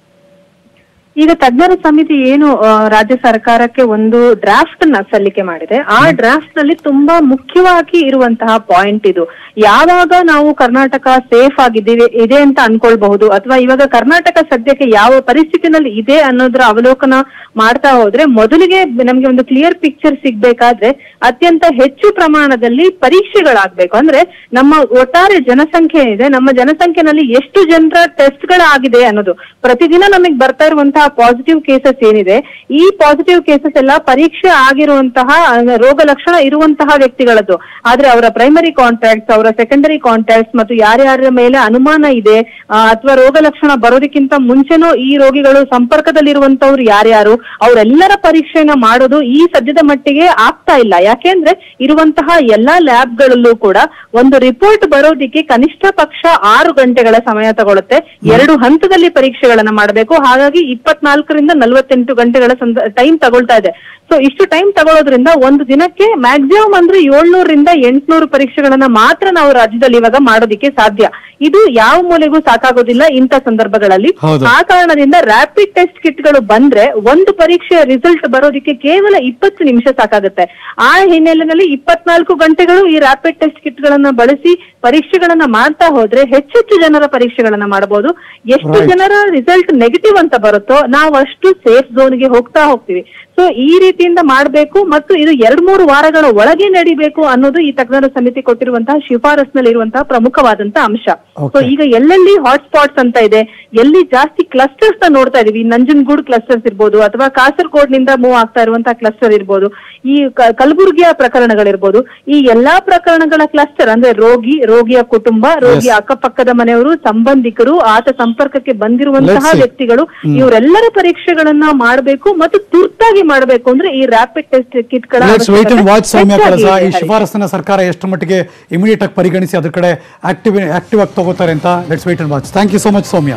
Speaker 3: ಈಗ ತಜ್ಞರ ಸಮಿತಿ ಏನು ಆ, ರಾಜ್ಯ ಸರ್ಕಾರಕ್ಕೆ ಒಂದು ಡ್ರಾಫ್ಟ್ ನ ಸಲ್ಲಿಕೆ ಮಾಡಿದೆ ಆ ಡ್ರಾಫ್ಟ್ ನಲ್ಲಿ ತುಂಬಾ ಮುಖ್ಯವಾಗಿ ಇರುವಂತಹ ಪಾಯಿಂಟ್ ಇದು ಯಾವಾಗ ನಾವು ಕರ್ನಾಟಕ ಸೇಫ್ ಆಗಿದ್ದೀವಿ ಇದೆ ಅಂತ ಅನ್ಕೊಳ್ಬಹುದು ಅಥವಾ ಇವಾಗ ಕರ್ನಾಟಕ ಸದ್ಯಕ್ಕೆ ಯಾವ ಪರಿಸ್ಥಿತಿನಲ್ಲಿ ಇದೆ ಅನ್ನೋದ್ರ ಅವಲೋಕನ ಮಾಡ್ತಾ ಹೋದ್ರೆ ಮೊದಲಿಗೆ ನಮ್ಗೆ ಒಂದು ಕ್ಲಿಯರ್ ಪಿಕ್ಚರ್ ಸಿಗ್ಬೇಕಾದ್ರೆ ಅತ್ಯಂತ ಹೆಚ್ಚು ಪ್ರಮಾಣದಲ್ಲಿ ಪರೀಕ್ಷೆಗಳಾಗ್ಬೇಕು ಅಂದ್ರೆ ನಮ್ಮ ಒಟ್ಟಾರೆ ಜನಸಂಖ್ಯೆ ಇದೆ ನಮ್ಮ ಜನಸಂಖ್ಯೆನಲ್ಲಿ ಎಷ್ಟು ಜನರ ಟೆಸ್ಟ್ ಗಳಾಗಿದೆ ಅನ್ನೋದು ಪ್ರತಿದಿನ ನಮಗೆ ಬರ್ತಾ ಇರುವಂತಹ ಪಾಸಿಟಿವ್ ಕೇಸಸ್ ಏನಿದೆ ಈ ಪಾಸಿಟಿವ್ ಕೇಸಸ್ ಎಲ್ಲ ಪರೀಕ್ಷೆ ಆಗಿರುವಂತಹ ಅಹ್, ರೋಗ ಲಕ್ಷಣ ಇರುವಂತಹ ವ್ಯಕ್ತಿಗಳದ್ದು ಆದ್ರೆ ಅವರ ಪ್ರೈಮರಿ ಕಾಂಟ್ಯಾಕ್ಟ್ಸ್ ಅವರ ಸೆಕೆಂಡರಿ ಕಾಂಟ್ಯಾಕ್ಟ್ಸ್ ಮತ್ತು ಯಾರ್ಯಾರ ಮೇಲೆ ಅನುಮಾನ ಇದೆ ಅಥವಾ ರೋಗ ಲಕ್ಷಣ ಬರೋದಕ್ಕಿಂತ ಮುಂಚೆನೂ ಈ ರೋಗಿಗಳು ಸಂಪರ್ಕದಲ್ಲಿರುವಂತವ್ರು ಯಾರ್ಯಾರು ಅವರೆಲ್ಲರ ಪರೀಕ್ಷೆನ ಮಾಡೋದು ಈ ಸದ್ಯದ ಮಟ್ಟಿಗೆ ಆಗ್ತಾ ಇಲ್ಲ ಯಾಕೆಂದ್ರೆ ಇರುವಂತಹ ಎಲ್ಲಾ ಲ್ಯಾಬ್ಗಳಲ್ಲೂ ಕೂಡ ಒಂದು ರಿಪೋರ್ಟ್ ಬರೋದಿಕ್ಕೆ ಕನಿಷ್ಠ ಪಕ್ಷ ಆರು ಗಂಟೆಗಳ ಸಮಯ ತಗೊಳುತ್ತೆ ಎರಡು ಹಂತದಲ್ಲಿ ಪರೀಕ್ಷೆಗಳನ್ನ ಮಾಡಬೇಕು ಹಾಗಾಗಿ ಇಪ್ಪತ್ನಾಲ್ಕರಿಂದ ನಲವತ್ತೆಂಟು ಗಂಟೆಗಳ ಟೈಮ್ ತಗೊಳ್ತಾ ಇದೆ ಸೊ ಇಷ್ಟು ಟೈಮ್ ತಗೊಳ್ಳೋದ್ರಿಂದ ಒಂದು ದಿನಕ್ಕೆ ಮ್ಯಾಕ್ಸಿಮಮ್ ಅಂದ್ರೆ ಏಳ್ನೂರಿಂದ ಎಂಟ್ನೂರು ಪರೀಕ್ಷೆಗಳನ್ನ ಮಾತ್ರ ನಾವು ರಾಜ್ಯದಲ್ಲಿ ಇವಾಗ ಮಾಡೋದಿಕ್ಕೆ ಸಾಧ್ಯ ಇದು ಯಾವ ಮೂಲೆಗೂ ಸಾಕಾಗೋದಿಲ್ಲ ಇಂಥ ಸಂದರ್ಭಗಳಲ್ಲಿ
Speaker 1: ಹೌದು.
Speaker 3: ಆ ಕಾರಣದಿಂದ ರ್ಯಾಪಿಡ್ ಟೆಸ್ಟ್ ಕಿಟ್ಗಳು ಬಂದ್ರೆ ಒಂದು ಪರೀಕ್ಷೆಯ ರಿಸಲ್ಟ್ ಬರೋದಿಕ್ಕೆ ಕೇವಲ ಇಪ್ಪತ್ತು ನಿಮಿಷ ಸಾಕಾಗುತ್ತೆ ಆ ಹಿನ್ನೆಲೆಯಲ್ಲಿ ಇಪ್ಪತ್ನಾಲ್ಕು ಗಂಟೆಗಳು ಈ ರ್ಯಾಪಿಡ್ ಟೆಸ್ಟ್ ಕಿಟ್ಗಳನ್ನ ಬಳಸಿ ಪರೀಕ್ಷೆಗಳನ್ನ ಮಾಡ್ತಾ ಹೋದ್ರೆ ಹೆಚ್ಚೆಚ್ಚು ಜನರ ಪರೀಕ್ಷೆಗಳನ್ನ ಮಾಡಬಹುದು ಎಷ್ಟು
Speaker 1: Right.
Speaker 3: ಜನರ ರಿಸಲ್ಟ್ ನೆಗೆಟಿವ್ ಅಂತ ಬರುತ್ತೋ ನಾವು ಅಷ್ಟು ಸೇಫ್ ಝೋನ್ಗೆ ಹೋಗ್ತಾ ಹೋಗ್ತೀವಿ ಸೊ ಈ ರೀತಿಯಿಂದ ಮಾಡಬೇಕು ಮತ್ತು ಇದು ಎರಡ್ ಮೂರು ವಾರಗಳ ಒಳಗೆ ನಡಿಬೇಕು ಅನ್ನೋದು ಈ ತಜ್ಞರ ಸಮಿತಿ ಕೊಟ್ಟಿರುವಂತಹ ಶಿಫಾರಸ್ನಲ್ಲಿ ಇರುವಂತಹ ಪ್ರಮುಖವಾದಂತಹ ಅಂಶ ಸೊ
Speaker 1: Okay.
Speaker 3: ಈಗ ಎಲ್ಲೆಲ್ಲಿ ಹಾಟ್ ಸ್ಪಾಟ್ಸ್ ಅಂತ ಇದೆ ಎಲ್ಲಿ ಜಾಸ್ತಿ ಕ್ಲಸ್ಟರ್ಸ್ ನ ನೋಡ್ತಾ ಇದೀವಿ ಈ ನಂಜನಗೂಡು ಕ್ಲಸ್ಟರ್ಸ್ ಇರ್ಬೋದು ಅಥವಾ ಕಾಸರಗೋಡ್ ನಿಂದ ಮೂವ್ ಆಗ್ತಾ ಇರುವಂತಹ ಕ್ಲಸ್ಟರ್ ಇರ್ಬೋದು ಈ ಕ- ಕಲಬುರ್ಗಿಯ ಪ್ರಕರಣಗಳಿರ್ಬೋದು ಈ ಎಲ್ಲಾ ಪ್ರಕರಣಗಳ ಕ್ಲಸ್ಟರ್ ಅಂದ್ರೆ ರೋಗಿ ರೋಗಿಯ ಕುಟುಂಬ ರೋಗಿಯ ಅಕ್ಕಪಕ್ಕದ ಮನೆಯವರು ಸಂಬಂಧಿಕರು ಆತ ಸಂಪರ್ಕಕ್ಕೆ ಬಂದಿರುವಂತಹ
Speaker 1: Let's see.
Speaker 3: ವ್ಯಕ್ತಿಗಳು ಇವರೆಲ್ಲರ ಪರೀಕ್ಷೆಗಳನ್ನ ಮಾಡಬೇಕು ಮತ್ತು ತುರ್ತಾಗಿ ಮಾಡಬೇಕು ಅಂದ್ರೆ ಈ ರ್ಯಾಪಿಡ್ ಟೆಸ್ಟ್ ಕಿಟ್ಗಳ
Speaker 1: let's wait and watch Soumya Kalasa ಈ
Speaker 3: ಹೆಚ್ಚಾಗಿ ಇದೆ.
Speaker 1: ಶಿಫಾರಸನ್ನ ಸರ್ಕಾರ ಎಷ್ಟು ಮಟ್ಟಿಗೆ ಇಮಿಡಿಯೇಟ್ ಆಗಿ ಪರಿಗಣಿಸಿ ಅದ್ರ ಕಡೆ ಆಕ್ಟಿವ್ ಆಕ್ಟಿವ್ ಆಗಿ ತಗೋತಾರೆ ಅಂತ let's wait and watch thank you so much Soumya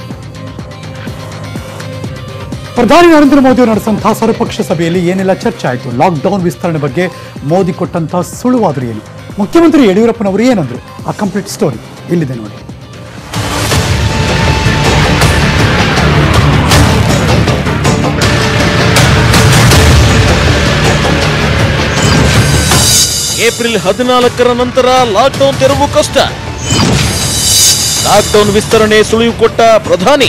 Speaker 1: ಪ್ರಧಾನಿ ನರೇಂದ್ರ ಮೋದಿ ಅವರು ನಡೆಸಂತಹ ಸರ್ವಪಕ್ಷ ಸಭೆಯಲ್ಲಿ ಏನೆಲ್ಲ ಚರ್ಚೆ ಆಯಿತು ಲಾಕ್ಡೌನ್ ವಿಸ್ತರಣೆ ಬಗ್ಗೆ ಮೋದಿ ಕೊಟ್ಟಂತಹ ಸುಳುವಾದ್ರು ಏನು ಮುಖ್ಯಮಂತ್ರಿ ಯಡಿಯೂರಪ್ಪನವರು ಏನಂದ್ರು ಆ ಕಂಪ್ಲೀಟ್ ಸ್ಟೋರಿ ಇಲ್ಲಿದೆ ನೋಡಿ
Speaker 4: ಏಪ್ರಿಲ್ ಹದಿನಾಲ್ಕರ ನಂತರ ಲಾಕ್ಡೌನ್ ತೆರವು ಕಷ್ಟ ಲಾಕ್ಡೌನ್ ವಿಸ್ತರಣೆ ಸುಳಿವು ಕೊಟ್ಟ ಪ್ರಧಾನಿ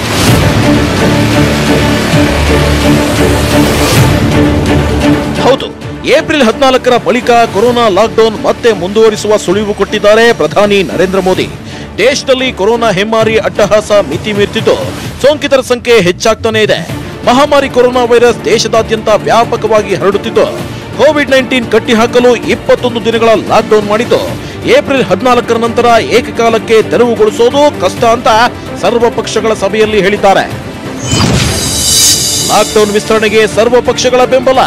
Speaker 4: ಹೌದು ಏಪ್ರಿಲ್ ಹದಿನಾಲ್ಕರ ಬಳಿಕ ಕೊರೋನಾ ಲಾಕ್ಡೌನ್ ಮತ್ತೆ ಮುಂದುವರಿಸುವ ಸುಳಿವು ಕೊಟ್ಟಿದ್ದಾರೆ ಪ್ರಧಾನಿ ನರೇಂದ್ರ ಮೋದಿ ದೇಶದಲ್ಲಿ ಕೊರೋನಾ ಹೆಮ್ಮಾರಿ ಅಟ್ಟಹಾಸ ಮಿತಿ ಮೀರ್ತಿದ್ದು ಸೋಂಕಿತರ ಸಂಖ್ಯೆ ಹೆಚ್ಚಾಗ್ತಾನೆ ಇದೆ ಮಹಾಮಾರಿ ಕೊರೋನಾ ವೈರಸ್ ದೇಶದಾದ್ಯಂತ ವ್ಯಾಪಕವಾಗಿ ಹರಡುತ್ತಿದ್ದು ಕೋವಿಡ್ ನೈನ್ಟೀನ್ ಕಟ್ಟಿಹಾಕಲು ಇಪ್ಪತ್ತೊಂದು ದಿನಗಳ ಲಾಕ್ಡೌನ್ ಮಾಡಿದ್ದು ಏಪ್ರಿಲ್ ಹದಿನಾಲ್ಕರ ನಂತರ ಏಕಕಾಲಕ್ಕೆ ತೆರವುಗೊಳಿಸೋದು ಕಷ್ಟ ಅಂತ ಸರ್ವ ಪಕ್ಷಗಳ ಸಭೆಯಲ್ಲಿ ಹೇಳಿದ್ದಾರೆ ಲಾಕ್ಡೌನ್ ವಿಸ್ತರಣೆಗೆ ಸರ್ವ ಪಕ್ಷಗಳ ಬೆಂಬಲ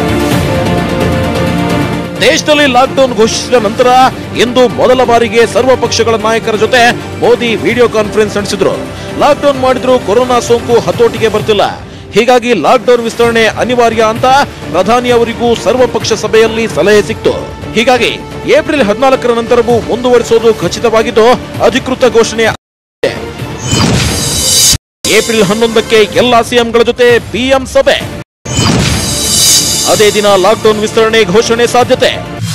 Speaker 4: ದೇಶದಲ್ಲಿ ಲಾಕ್ಡೌನ್ ಘೋಷಿಸಿದ ನಂತರ ಇಂದು ಮೊದಲ ಬಾರಿಗೆ ಸರ್ವ ಪಕ್ಷಗಳ ನಾಯಕರ ಜೊತೆ ಮೋದಿ ವಿಡಿಯೋ ಕಾನ್ಫರೆನ್ಸ್ ನಡೆಸಿದ್ರು ಲಾಕ್ಡೌನ್ ಮಾಡಿದ್ರು ಕೊರೋನಾ ಸೋಂಕು ಹತೋಟಿಗೆ ಬರ್ತಿಲ್ಲ ಹೀಗಾಗಿ ಲಾಕ್ಡೌನ್ ವಿಸ್ತರಣೆ ಅನಿವಾರ್ಯ ಅಂತ ಪ್ರಧಾನಿ ಅವರಿಗೂ ಸರ್ವಪಕ್ಷ ಸಭೆಯಲ್ಲಿ ಸಲಹೆ ಸಿಕ್ತು ಹೀಗಾಗಿ ಏಪ್ರಿಲ್ ಹದಿನಾಲ್ಕರ ನಂತರವೂ ಮುಂದುವರಿಸೋದು ಖಚಿತವಾಗಿದ್ದು ಅಧಿಕೃತ ಘೋಷಣೆ ಆಗಿದೆ. ಏಪ್ರಿಲ್ ಹನ್ನೊಂದಕ್ಕೆ ಎಲ್ಲಾ ಸಿಎಂಗಳ ಜೊತೆ ಪಿಎಂ ಸಭೆ ಅದೇ ದಿನ ಲಾಕ್ಡೌನ್ ವಿಸ್ತರಣೆ ಘೋಷಣೆ ಸಾಧ್ಯತೆ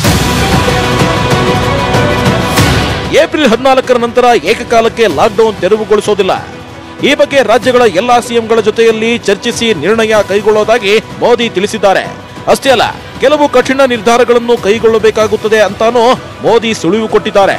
Speaker 4: ಏಪ್ರಿಲ್ ಹದಿನಾಲ್ಕರ ನಂತರ ಏಕಕಾಲಕ್ಕೆ ಲಾಕ್ಡೌನ್ ತೆರವುಗೊಳಿಸೋದಿಲ್ಲ ಈ ಬಗ್ಗೆ ರಾಜ್ಯಗಳ ಎಲ್ಲಾ ಸಿಎಂಗಳ ಜೊತೆಯಲ್ಲಿ ಚರ್ಚಿಸಿ ನಿರ್ಣಯ ಕೈಗೊಳ್ಳೋದಾಗಿ ಮೋದಿ ತಿಳಿಸಿದ್ದಾರೆ ಅಷ್ಟೇ ಅಲ್ಲ ಕೆಲವು ಕಠಿಣ ನಿರ್ಧಾರಗಳನ್ನು ಕೈಗೊಳ್ಳಬೇಕಾಗುತ್ತದೆ ಅಂತಾನೂ ಮೋದಿ ಸುಳಿವು ಕೊಟ್ಟಿದ್ದಾರೆ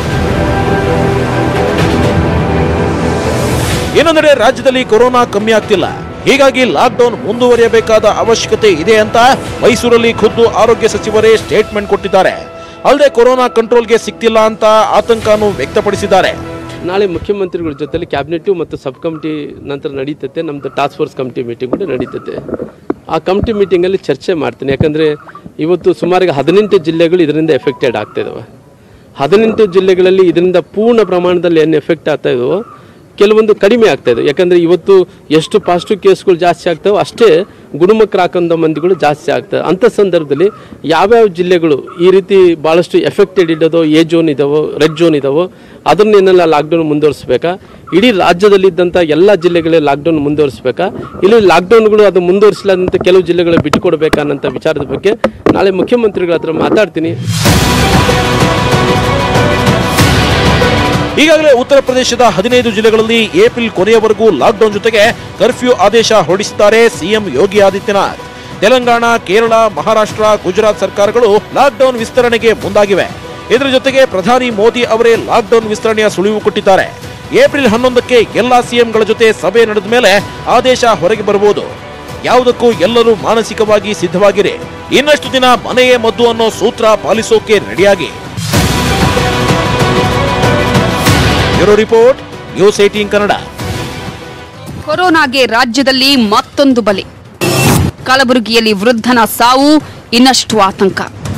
Speaker 4: ಇನ್ನೊಂದೆಡೆ ರಾಜ್ಯದಲ್ಲಿ ಕೊರೋನಾ ಕಮ್ಮಿ ಆಗ್ತಿಲ್ಲ ಹೀಗಾಗಿ ಲಾಕ್ಡೌನ್ ಮುಂದುವರಿಯಬೇಕಾದ ಅವಶ್ಯಕತೆ ಇದೆ ಅಂತ ಮೈಸೂರಲ್ಲಿ ಖುದ್ದು ಆರೋಗ್ಯ ಸಚಿವರೇ ಸ್ಟೇಟ್ಮೆಂಟ್ ಕೊಟ್ಟಿದ್ದಾರೆ ಅಲ್ಲದೆ ಕೊರೋನಾ ಕಂಟ್ರೋಲ್ಗೆ ಸಿಗ್ತಿಲ್ಲ ಅಂತ ಆತಂಕನೂ ವ್ಯಕ್ತಪಡಿಸಿದ್ದಾರೆ
Speaker 5: ನಾಳೆ ಮುಖ್ಯಮಂತ್ರಿಗಳ ಜೊತೆಲಿ ಕ್ಯಾಬಿನೆಟ್ಟು ಮತ್ತು ಸಬ್ ಕಮಿಟಿ ನಂತರ ನಡೀತೈತೆ ನಮ್ಮದು ಟಾಸ್ಕ್ ಫೋರ್ಸ್ ಕಮಿಟಿ ಮೀಟಿಂಗ್ ಕೂಡ ನಡೀತೈತೆ ಆ ಕಮಿಟಿ ಮೀಟಿಂಗಲ್ಲಿ ಚರ್ಚೆ ಮಾಡ್ತೀನಿ ಯಾಕಂದರೆ ಇವತ್ತು ಸುಮಾರಿಗೆ ಹದಿನೆಂಟು ಜಿಲ್ಲೆಗಳು ಇದರಿಂದ ಎಫೆಕ್ಟೆಡ್ ಆಗ್ತಿದ್ದಾವೆ ಹದಿನೆಂಟು ಜಿಲ್ಲೆಗಳಲ್ಲಿ ಇದರಿಂದ ಪೂರ್ಣ ಪ್ರಮಾಣದಲ್ಲಿ ಏನು ಎಫೆಕ್ಟ್ ಆಗ್ತಾ ಇದೆಯೋ ಕೆಲವೊಂದು ಕಡಿಮೆ ಆಗ್ತಾ ಇದೆ ಯಾಕಂದರೆ ಇವತ್ತು ಎಷ್ಟು ಪಾಸಿಟಿವ್ ಕೇಸ್ಗಳು ಜಾಸ್ತಿ ಆಗ್ತಾವೋ ಅಷ್ಟೇ ಗುಣಮುಖರಾಕಂಥ ಮಂದಿಗಳು ಜಾಸ್ತಿ ಆಗ್ತದೆ ಅಂಥ ಸಂದರ್ಭದಲ್ಲಿ ಯಾವ್ಯಾವ ಜಿಲ್ಲೆಗಳು ಈ ರೀತಿ ಭಾಳಷ್ಟು ಎಫೆಕ್ಟೆಡ್ ಇಡೋದೋ ಎ ಜೋನ್ ಇದಾವೋ ರೆಡ್ ಜೋನ್ ಇದಾವೋ ಅದನ್ನೇನೆಲ್ಲ ಲಾಕ್ಡೌನ್ ಮುಂದುವರಿಸ್ಬೇಕಾ ಇಡೀ ರಾಜ್ಯದಲ್ಲಿದ್ದಂಥ ಎಲ್ಲ ಜಿಲ್ಲೆಗಳಲ್ಲಿ ಲಾಕ್ಡೌನ್ ಮುಂದುವರಿಸ್ಬೇಕಾ ಇಲ್ಲಿ ಲಾಕ್ಡೌನ್ಗಳು ಅದು ಮುಂದುವರಿಸಲಾದಂಥ ಕೆಲವು ಜಿಲ್ಲೆಗಳು ಬಿಟ್ಟುಕೊಡ್ಬೇಕಾ ಅನ್ನೋಂಥ ವಿಚಾರದ ಬಗ್ಗೆ ನಾಳೆ ಮುಖ್ಯಮಂತ್ರಿಗಳ ಹತ್ರ ಮಾತಾಡ್ತೀನಿ
Speaker 4: ಈಗಾಗಲೇ ಉತ್ತರ ಪ್ರದೇಶದ ಹದಿನೈದು ಜಿಲ್ಲೆಗಳಲ್ಲಿ ಏಪ್ರಿಲ್ ಕೊನೆಯವರೆಗೂ ಲಾಕ್ಡೌನ್ ಜೊತೆಗೆ ಕರ್ಫ್ಯೂ ಆದೇಶ ಹೊರಡಿಸಿದ್ದಾರೆ ಸಿಎಂ ಯೋಗಿ ಆದಿತ್ಯನಾಥ್ ತೆಲಂಗಾಣ ಕೇರಳ ಮಹಾರಾಷ್ಟ್ರ ಗುಜರಾತ್ ಸರ್ಕಾರಗಳು ಲಾಕ್ಡೌನ್ ವಿಸ್ತರಣೆಗೆ ಮುಂದಾಗಿವೆ ಇದರ ಜೊತೆಗೆ ಪ್ರಧಾನಿ ಮೋದಿ ಅವರೇ ಲಾಕ್ಡೌನ್ ವಿಸ್ತರಣೆಯ ಸುಳಿವು ಕೊಟ್ಟಿದ್ದಾರೆ ಏಪ್ರಿಲ್ ಹನ್ನೊಂದಕ್ಕೆ ಎಲ್ಲಾ ಸಿಎಂಗಳ ಜೊತೆ ಸಭೆ ನಡೆದ ಮೇಲೆ ಆದೇಶ ಹೊರಗೆ ಬರಬಹುದು ಯಾವುದಕ್ಕೂ ಎಲ್ಲರೂ ಮಾನಸಿಕವಾಗಿ ಸಿದ್ಧವಾಗಿರಿ ಇನ್ನಷ್ಟು ದಿನ ಮನೆಯೇ ಮದ್ದು ಅನ್ನೋ ಸೂತ್ರ ಪಾಲಿಸೋಕೆ ರೆಡಿಯಾಗಿ bureau report news eighteen Kannada
Speaker 6: ಕೊರೋನಾಗೆ ರಾಜ್ಯದಲ್ಲಿ ಮತ್ತೊಂದು ಬಲಿ ಕಲಬುರಗಿಯಲ್ಲಿ ವೃದ್ಧನ ಸಾವು ಇನ್ನಷ್ಟು ಆತಂಕ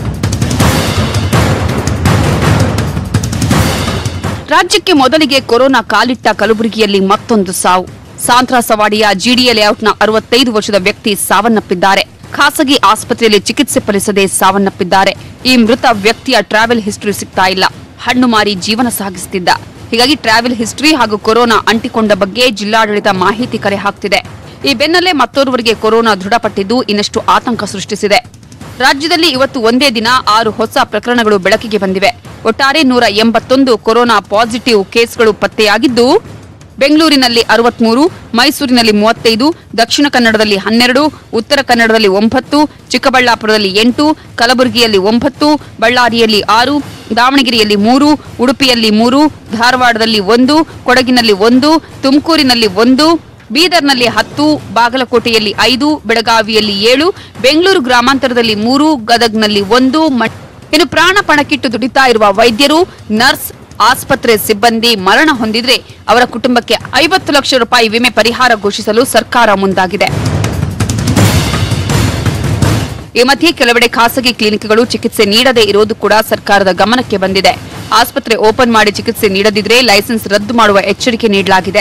Speaker 6: ರಾಜ್ಯಕ್ಕೆ ಮೊದಲಿಗೆ ಕೊರೋನಾ ಕಾಲಿಟ್ಟ ಕಲಬುರಗಿಯಲ್ಲಿ ಮತ್ತೊಂದು ಸಾವು ಸಾಂತ್ರಾಸವಾಡಿಯ ಜಿಡಿಎ ಲೇಔಟ್ನ ಅರವತ್ತೈದು ವರ್ಷದ ವ್ಯಕ್ತಿ ಸಾವನ್ನಪ್ಪಿದ್ದಾರೆ ಖಾಸಗಿ ಆಸ್ಪತ್ರೆಯಲ್ಲಿ ಚಿಕಿತ್ಸೆ ಫಲಿಸದೆ ಸಾವನ್ನಪ್ಪಿದ್ದಾರೆ ಈ ಮೃತ ವ್ಯಕ್ತಿಯ ಟ್ರಾವೆಲ್ ಹಿಸ್ಟರಿ ಸಿಗ್ತಾ ಇಲ್ಲ ಹಣ್ಣು ಮಾರಿ ಜೀವನ ಸಾಗಿಸುತ್ತಿದ್ದ ಹೀಗಾಗಿ ಟ್ರಾವೆಲ್ ಹಿಸ್ಟರಿ ಹಾಗೂ ಕೊರೋನಾ ಅಂಟಿಕೊಂಡ ಬಗ್ಗೆ ಜಿಲ್ಲಾಡಳಿತ ಮಾಹಿತಿ ಕರೆ ಹಾಕ್ತಿದೆ ಈ ಬೆನ್ನಲ್ಲೇ ಮತ್ತೋರ್ವರಿಗೆ ಕೊರೋನಾ ದೃಢಪಟ್ಟಿದ್ದು ಇನ್ನಷ್ಟು ಆತಂಕ ಸೃಷ್ಟಿಸಿದೆ ರಾಜ್ಯದಲ್ಲಿ ಇವತ್ತು ಒಂದೇ ದಿನ ಆರು ಹೊಸ ಪ್ರಕರಣಗಳು ಬೆಳಕಿಗೆ ಬಂದಿವೆ ಒಟ್ಟಾರೆ ನೂರ ಎಂಬತ್ತೊಂದು ಕೊರೋನಾ ಪಾಸಿಟಿವ್ ಕೇಸ್ಗಳು ಪತ್ತೆಯಾಗಿದ್ದು ಬೆಂಗಳೂರಿನಲ್ಲಿ ಅರವತ್ಮೂರು ಮೈಸೂರಿನಲ್ಲಿ ಮೂವತ್ತೈದು ದಕ್ಷಿಣ ಕನ್ನಡದಲ್ಲಿ ಹನ್ನೆರಡು ಉತ್ತರ ಕನ್ನಡದಲ್ಲಿ ಒಂಬತ್ತು ಚಿಕ್ಕಬಳ್ಳಾಪುರದಲ್ಲಿ ಎಂಟು ಕಲಬುರಗಿಯಲ್ಲಿ ಒಂಬತ್ತು ಬಳ್ಳಾರಿಯಲ್ಲಿ ಆರು ದಾವಣಗೆರೆಯಲ್ಲಿ ಮೂರು ಉಡುಪಿಯಲ್ಲಿ ಮೂರು ಧಾರವಾಡದಲ್ಲಿ ಒಂದು ಕೊಡಗಿನಲ್ಲಿ ಒಂದು ತುಮಕೂರಿನಲ್ಲಿ ಒಂದು ಬೀದರ್ನಲ್ಲಿ ಹತ್ತು ಬಾಗಲಕೋಟೆಯಲ್ಲಿ ಐದು ಬೆಳಗಾವಿಯಲ್ಲಿ ಏಳು ಬೆಂಗಳೂರು ಗ್ರಾಮಾಂತರದಲ್ಲಿ ಮೂರು ಗದಗ್ನಲ್ಲಿ ಒಂದು ಮ- ಇನ್ನು ಪ್ರಾಣ ಪಣಕ್ಕಿಟ್ಟು ದುಡಿತಾ ಇರುವ ವೈದ್ಯರು ನರ್ಸ್ ಆಸ್ಪತ್ರೆ ಸಿಬ್ಬಂದಿ ಮರಣ ಹೊಂದಿದ್ರೆ ಅವರ ಕುಟುಂಬಕ್ಕೆ ಐವತ್ತು ಲಕ್ಷ ರೂಪಾಯಿ ವಿಮೆ ಪರಿಹಾರ ಘೋಷಿಸಲು ಸರ್ಕಾರ ಮುಂದಾಗಿದೆ ಈ ಮಧ್ಯೆ ಕೆಲವೆಡೆ ಖಾಸಗಿ ಕ್ಲಿನಿಕ್ಗಳು ಚಿಕಿತ್ಸೆ ನೀಡದೇ ಇರೋದು ಕೂಡ ಸರ್ಕಾರದ ಗಮನಕ್ಕೆ ಬಂದಿದೆ ಆಸ್ಪತ್ರೆ ಓಪನ್ ಮಾಡಿ ಚಿಕಿತ್ಸೆ ನೀಡದಿದ್ರೆ ಲೈಸೆನ್ಸ್ ರದ್ದು ಮಾಡುವ ಎಚ್ಚರಿಕೆ ನೀಡಲಾಗಿದೆ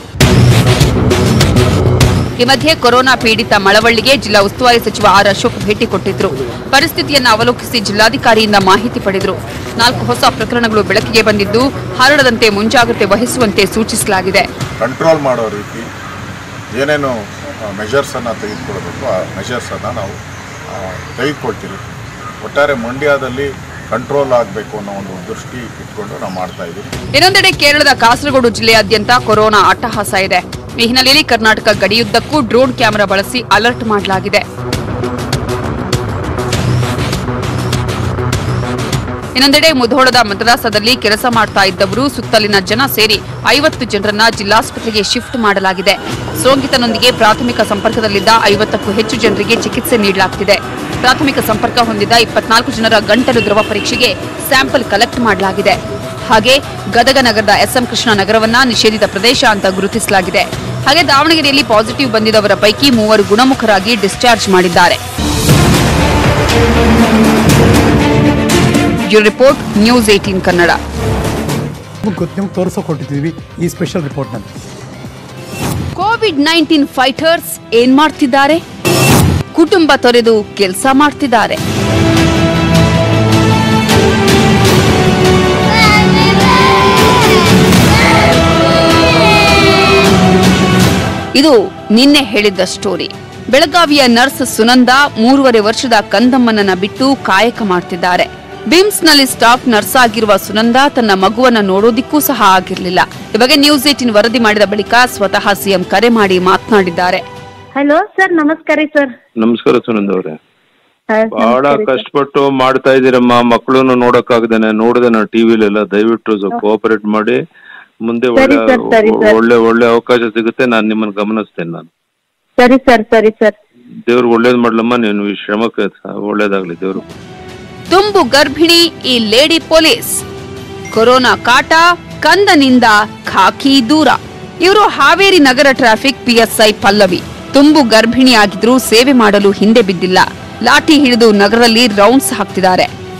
Speaker 6: ಈ ಮಧ್ಯೆ ಕೊರೋನಾ ಪೀಡಿತ ಮಳವಳ್ಳಿಗೆ ಜಿಲ್ಲಾ ಉಸ್ತುವಾರಿ ಸಚಿವ ಆರ್ ಅಶೋಕ್ ಭೇಟಿ ಕೊಟ್ಟಿದ್ರು ಪರಿಸ್ಥಿತಿಯನ್ನು ಅವಲೋಕಿಸಿ ಜಿಲ್ಲಾಧಿಕಾರಿಯಿಂದ ಮಾಹಿತಿ ಪಡೆದರು ನಾಲ್ಕು ಹೊಸ ಪ್ರಕರಣಗಳು ಬೆಳಕಿಗೆ ಬಂದಿದ್ದು ಹರಡದಂತೆ ಮುಂಜಾಗ್ರತೆ ವಹಿಸುವಂತೆ ಸೂಚಿಸಲಾಗಿದೆ
Speaker 7: ಕಂಟ್ರೋಲ್ ಮಾಡೋ ರೀತಿ ಏನೇನು ಮೆಷರ್ಸನ್ನು ತೆಗೆದುಕೊಳ್ಬೇಕು ಆ ಮೆಷರ್ಸನ್ನು ನಾವು ಆ, ತೆಗೆದುಕೊಳ್ತೀವಿ ಒಟ್ಟಾರೆ ಮಂಡ್ಯದಲ್ಲಿ ಕಂಟ್ರೋಲ್ ಆಗಬೇಕು ಅನ್ನೋ ಒಂದು ದೃಷ್ಟಿ ಇಟ್ಕೊಂಡು ನಾವು ಮಾಡ್ತಾ ಇದ್ದೀವಿ
Speaker 6: ಇನ್ನೊಂದೆಡೆ ಕೇರಳದ ಕಾಸರಗೋಡು ಜಿಲ್ಲೆಯಾದ್ಯಂತ ಕೊರೋನಾ ಅಟ್ಟಹಾಸ ಇದೆ ಈ ಹಿನ್ನೆಲೆಯಲ್ಲಿ ಕರ್ನಾಟಕ ಗಡಿಯುದ್ದಕ್ಕೂ ಡ್ರೋನ್ ಕ್ಯಾಮೆರಾ ಬಳಸಿ ಅಲರ್ಟ್ ಮಾಡಲಾಗಿದೆ ಇನ್ನೊಂದೆಡೆ ಮುಧೋಳದ ಮದ್ರಾಸದಲ್ಲಿ ಕೆಲಸ ಮಾಡ್ತಾ ಇದ್ದವರು ಸುತ್ತಲಿನ ಜನ ಸೇರಿ ಐವತ್ತು ಜನರನ್ನ ಜಿಲ್ಲಾಸ್ಪತ್ರೆಗೆ ಶಿಫ್ಟ್ ಮಾಡಲಾಗಿದೆ ಸೋಂಕಿತನೊಂದಿಗೆ ಪ್ರಾಥಮಿಕ ಸಂಪರ್ಕದಲ್ಲಿದ್ದ ಐವತ್ತಕ್ಕೂ ಹೆಚ್ಚು ಜನರಿಗೆ ಚಿಕಿತ್ಸೆ ನೀಡಲಾಗ್ತಿದೆ ಪ್ರಾಥಮಿಕ ಸಂಪರ್ಕ ಹೊಂದಿದ ಇಪ್ಪತ್ನಾಲ್ಕು ಜನರ ಗಂಟಲು ದ್ರವ ಪರೀಕ್ಷೆಗೆ ಸ್ಯಾಂಪಲ್ ಕಲೆಕ್ಟ್ ಮಾಡಲಾಗಿದೆ ಹಾಗೆ ಗದಗ ನಗರದ ಎಸ್ಎಂ ಕೃಷ್ಣ ನಗರವನ್ನ ನಿಷೇಧಿತ ಪ್ರದೇಶ ಅಂತ ಗುರುತಿಸಲಾಗಿದೆ ಹಾಗೆ ದಾವಣಗೆರೆಯಲ್ಲಿ ಪಾಸಿಟಿವ್ ಬಂದಿದವರ ಪೈಕಿ ಮೂವರು ಗುಣಮುಖರಾಗಿ ಡಿಸ್ಚಾರ್ಜ್ ಮಾಡಿದ್ದಾರೆ bureau report news eighteen Kannada
Speaker 1: ನಿಮ್ಗೆ ಗೊತ್ತು ನಿಮ್ಗೆ ತೋರಿಸೋಕೆ ಕೊಟ್ಟಿದ್ದೀವಿ ಈ ಸ್ಪೆಷಲ್ ರಿಪೋರ್ಟ್ನಲ್ಲಿ
Speaker 6: ಕೋವಿಡ್ ನೈನ್ಟೀನ್ ಫೈಟರ್ಸ್ ಏನ್ ಮಾಡ್ತಿದ್ದಾರೆ ಕುಟುಂಬ ತೊರೆದು ಕೆಲಸ ಮಾಡ್ತಿದ್ದಾರೆ ಇದು ನಿನ್ನೆ ಹೇಳಿದ್ದ ಸ್ಟೋರಿ ಬೆಳಗಾವಿಯ ನರ್ಸ್ ಸುನಂದ ಮೂರುವರೆ ವರ್ಷದ ಕಂದಮ್ಮನನ್ನ ಬಿಟ್ಟು ಕಾಯಕ ಮಾಡ್ತಿದ್ದಾರೆ ಬಿಮ್ಸ್ನಲ್ಲಿ ಸ್ಟಾಫ್ ನರ್ಸ್ ಆಗಿರುವ ಸುನಂದ ತನ್ನ ಮಗುವನ್ನ ನೋಡೋದಿಕ್ಕೂ ಸಹ ಆಗಿರ್ಲಿಲ್ಲ ಈ ಬಗ್ಗೆ ನ್ಯೂಸ್ ಏಟಿನ್ ವರದಿ ಮಾಡಿದ ಬಳಿಕ ಸ್ವತಃ ಸಿಎಂ ಕರೆ ಮಾಡಿ ಮಾತನಾಡಿದ್ದಾರೆ
Speaker 3: ಹಲೋ ಸರ್ ನಮಸ್ಕಾರ ರೀ ಸರ್
Speaker 8: ನಮಸ್ಕಾರ ಸುನಂದ್ ಅವ್ರೆ
Speaker 3: ಹಾ,
Speaker 8: ಬಹಳ
Speaker 3: ನಮಸ್ಕಾರ ಸರ್.
Speaker 8: ಕಷ್ಟಪಟ್ಟು ಮಾಡ್ತಾ ಇದೀರಮ್ಮ ಮಕ್ಕಳನ್ನು ನೋಡಕ್ಕಾಗ್ದೇನೆ ನೋಡಿದೆ ನಾನು ಟಿವಿಲೆಲ್ಲ ದಯವಿಟ್ಟು ಸ್ವಲ್ಪ ಕೋಆಪರೇಟ್ ಮಾಡಿ ಮುಂದೆ
Speaker 3: ಸರಿ
Speaker 8: ಒಳ್ಳೆ
Speaker 3: ಸರ್, ಸರಿ ಸರ್.
Speaker 8: ಒಳ್ಳೆ ಒಳ್ಳೆ ಅವಕಾಶ ಸಿಗುತ್ತೆ ನಾನು ನಿಮ್ಮನ್ನ ಗಮನಿಸ್ತೇನೆ ನಾನು
Speaker 3: ಸರಿ ಸರ್ ಸರಿ ಸರ್
Speaker 8: ದೇವ್ರು ಒಳ್ಳೇದ್ ಮಾಡ್ಲಮ್ಮ ನೀನು ಈ ಶ್ರಮಕ್ಕೆ ಸ- ಒಳ್ಳೇದಾಗ್ಲಿ ದೇವ್ರು
Speaker 6: ತುಂಬು ಗರ್ಭಿಣಿ ಈ ಲೇಡಿ ಪೊಲೀಸ್ ಕೊರೋನಾ ಕಾಟ ಕಂದನಿಂದ ಖಾಕಿ ದೂರ ಇವರು ಹಾವೇರಿ ನಗರ ಟ್ರಾಫಿಕ್ ಪಿಎಸ್ಐ ಪಲ್ಲವಿ ತುಂಬು ಗರ್ಭಿಣಿಯಾಗಿದ್ರೂ ಸೇವೆ ಮಾಡಲು ಹಿಂದೆ ಬಿದ್ದಿಲ್ಲ ಲಾಠಿ ಹಿಡಿದು ನಗರದಲ್ಲಿ ರೌಂಡ್ಸ್ ಹಾಕ್ತಿದ್ದಾರೆ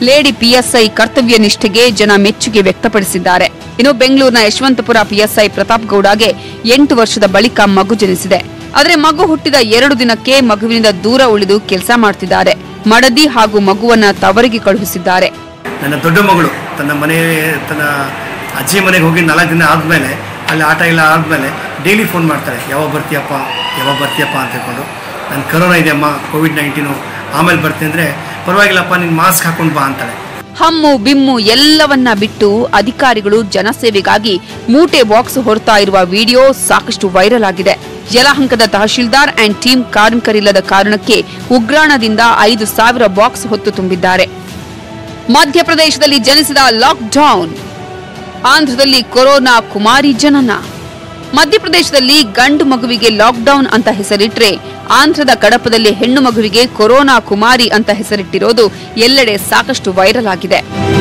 Speaker 6: ಲೇಡಿ ಪಿಎಸ್ಐ ಕರ್ತವ್ಯ ನಿಷ್ಠೆಗೆ ಜನ ಮೆಚ್ಚುಗೆ ವ್ಯಕ್ತಪಡಿಸಿದ್ದಾರೆ ಇನ್ನು ಬೆಂಗಳೂರಿನ ಯಶವಂತಪುರ ಪಿಎಸ್ಐ ಪ್ರತಾಪ್ ಗೌಡಗೆ ಎಂಟು ವರ್ಷದ ಬಳಿಕ ಮಗು ಜನಿಸಿದೆ ಆದರೆ ಮಗು ಹುಟ್ಟಿದ ಎರಡು ದಿನಕ್ಕೆ ಮಗುವಿನಿಂದ ದೂರ ಉಳಿದು ಕೆಲಸ ಮಾಡ್ತಿದ್ದಾರೆ ಮಡದಿ ಹಾಗೂ ಮಗುವನ್ನ ತವರಿಗೆ ಕಳುಹಿಸಿದ್ದಾರೆ
Speaker 9: ನನ್ನ ದೊಡ್ಡ ಮಗಳು ತನ್ನ ಮನೆ ತನ್ನ ಅಜ್ಜಿ ಮನೆಗೆ ಹೋಗಿ ನಾಲ್ಕು ದಿನ ಆದಮೇಲೆ ಅಲ್ಲಿ ಆಟ ಎಲ್ಲ ಆದಮೇಲೆ ಡೈಲಿ ಫೋನ್ ಮಾಡ್ತಾಳೆ ಯಾವಾಗ ಬರ್ತೀಯಪ್ಪ ಯಾವಾಗ ಬರ್ತೀಯಪ್ಪ ಅಂತ ಹೇಳ್ಕೊಂಡು ನಾನು ಕರೋನಾ ಇದೆಯಮ್ಮ ಕೋವಿಡ್ ನೈನ್ಟೀನು ಆಮೇಲೆ ಬರ್ತೀನಿ ಅಂದರೆ ಪರವಾಗಿಲ್ಲಪ್ಪ ನೀನು ಮಾಸ್ಕ್ ಹಾಕೊಂಡು ಬಾ ಅಂತಾಳೆ
Speaker 6: ಹಮ್ಮು ಬಿಮ್ಮು ಎಲ್ಲವನ್ನ ಬಿಟ್ಟು ಅಧಿಕಾರಿಗಳು ಜನಸೇವೆಗಾಗಿ ಮೂಟೆ ಬಾಕ್ಸ್ ಹೊರತಾ ಇರುವ ವಿಡಿಯೋ ಸಾಕಷ್ಟು ವೈರಲ್ ಆಗಿದೆ ಯಲಹಂಕದ ತಹಶೀಲ್ದಾರ್ ಅಂಡ್ ಟೀಮ್ ಕಾರ್ಮಿಕರಿಲ್ಲದ ಕಾರಣಕ್ಕೆ ಉಗ್ರಾಣದಿಂದ ಐದು ಸಾವಿರ ಬಾಕ್ಸ್ ಹೊತ್ತು ತುಂಬಿದ್ದಾರೆ ಮಧ್ಯಪ್ರದೇಶದಲ್ಲಿ ಜನಿಸಿದ ಲಾಕ್ಡೌನ್ ಆಂಧ್ರದಲ್ಲಿ ಕೊರೋನಾ ಕುಮಾರಿ ಜನನ ಮಧ್ಯಪ್ರದೇಶದಲ್ಲಿ ಗಂಡು ಮಗುವಿಗೆ ಲಾಕ್ಡೌನ್ ಅಂತ ಹೆಸರಿಟ್ರೆ ಆಂಧ್ರದ ಕಡಪದಲ್ಲಿ ಹೆಣ್ಣು ಮಗುವಿಗೆ ಕೊರೋನಾ ಕುಮಾರಿ ಅಂತ ಹೆಸರಿಟ್ಟಿರೋದು ಎಲ್ಲೆಡೆ ಸಾಕಷ್ಟು ವೈರಲ್ ಆಗಿದೆ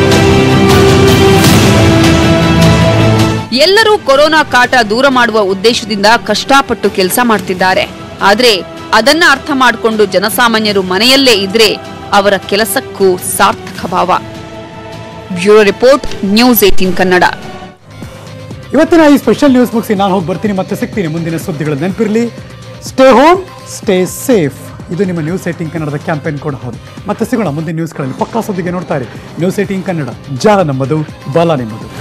Speaker 6: ಎಲ್ಲರೂ ಕೊರೋನಾ ಕಾಟ ದೂರ ಮಾಡುವ ಉದ್ದೇಶದಿಂದ ಕಷ್ಟಪಟ್ಟು ಕೆಲಸ ಮಾಡ್ತಿದ್ದಾರೆ ಆದ್ರೆ ಅದನ್ನ ಅರ್ಥ ಮಾಡಿಕೊಂಡು ಜನಸಾಮಾನ್ಯರು ಮನೆಯಲ್ಲೇ ಇದ್ರೆ ಅವರ ಕೆಲಸಕ್ಕೂ ಸಾರ್ಥಕ ಭಾವ bureau report news eighteen Kannada
Speaker 1: ಇವತ್ತಿನ ಈ ಸ್ಪೆಷಲ್ ನ್ಯೂಸ್ ಮುಗಿಸಿ ನಾನು ಹೋಗಿ ಬರ್ತೀನಿ ಮತ್ತೆ ಸಿಗ್ತೀನಿ ಮುಂದಿನ ಸುದ್ದಿಗಳು ನೆನಪಿರಲಿ ಸ್ಟೇ ಹೋಮ್ ಸ್ಟೇ ಸೇಫ್ ಇದು ನಿಮ್ಮ ನ್ಯೂಸ್ ಏಟಿಂಗ್ ಕನ್ನಡದ ಕ್ಯಾಂಪೇನ್ ಕೂಡ ಹೌದು ಮತ್ತೆ ಸಿಗೋಣ ಮುಂದಿನ ನ್ಯೂಸ್ಗಳಲ್ಲಿ ಪಕ್ಕಾ ಸುದ್ದಿಗೆ ನೋಡ್ತಾ ಇರಿ ನ್ಯೂಸ್ ಏಟಿಂಗ್ ಕನ್ನಡ ಜಾಲ ನಮ್ಮದು ಬಲ ನಿಮ್ಮದು